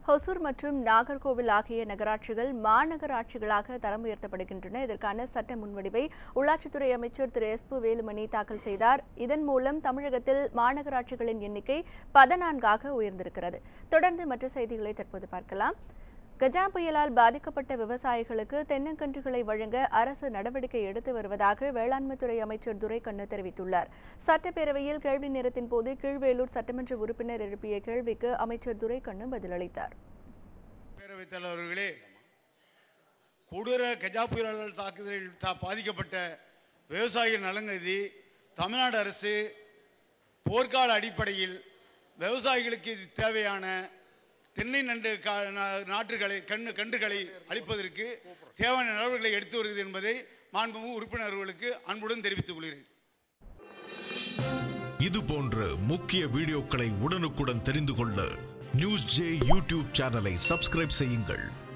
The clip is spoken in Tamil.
ஹொசூர் மற்றும் நாகர்கோவில் ஆகிய நகராட்சிகள் மாநகராட்சிகளாக தரம் உயர்த்தப்படுகின்றன இதற்கான சட்ட முன்வடிவை உள்ளாட்சித்துறை அமைச்சர் திரு எஸ் பு வேலுமணி தாக்கல் செய்தார் இதன் மூலம் தமிழகத்தில் மாநகராட்சிகளின் எண்ணிக்கை பதினான்காக உயர்ந்திருக்கிறது தொடர்ந்து மற்ற செய்திகளை தற்போது பார்க்கலாம் கஜா புயலால் பாதிக்கப்பட்ட விவசாயிகளுக்கு தென்னங்கன்றுகளை வழங்க அரசு நடவடிக்கை எடுத்து வருவதாக வேளாண்மைத்துறை அமைச்சர் துரைக்கண்ணு தெரிவித்துள்ளார் சட்டப்பேரவையில் கேள்வி நேரத்தின் போது கீழ்வேலூர் சட்டமன்ற உறுப்பினர் எழுப்பிய கேள்விக்கு அமைச்சர் துரைக்கண்ணு பதிலளித்தார் பேரவைத் தலைவர்களே கொடூர கஜா புயலால் தாக்குதலில் தா பாதிக்கப்பட்ட விவசாயிகள் நலன்கருதி தமிழ்நாடு அரசு போர்க்கால அடிப்படையில் விவசாயிகளுக்கு தேவையான தென்னை நண்டு கா- நா- நாற்றுகளை கண்ணு கன்றுகளை அளிப்பதற்கு தேவையான நடவடிக்கைகளை எடுத்து வருகிறது என்பதை மாண்புமிகு உறுப்பினர்களுக்கு அன்புடன் தெரிவித்துக் கொள்கிறேன் இது போன்ற முக்கிய வீடியோக்களை உடனுக்குடன் தெரிந்து கொள்ள நியூஸ் ஜே யூடியூப் சேனலை சப்ஸ்கிரைப் செய்யுங்கள்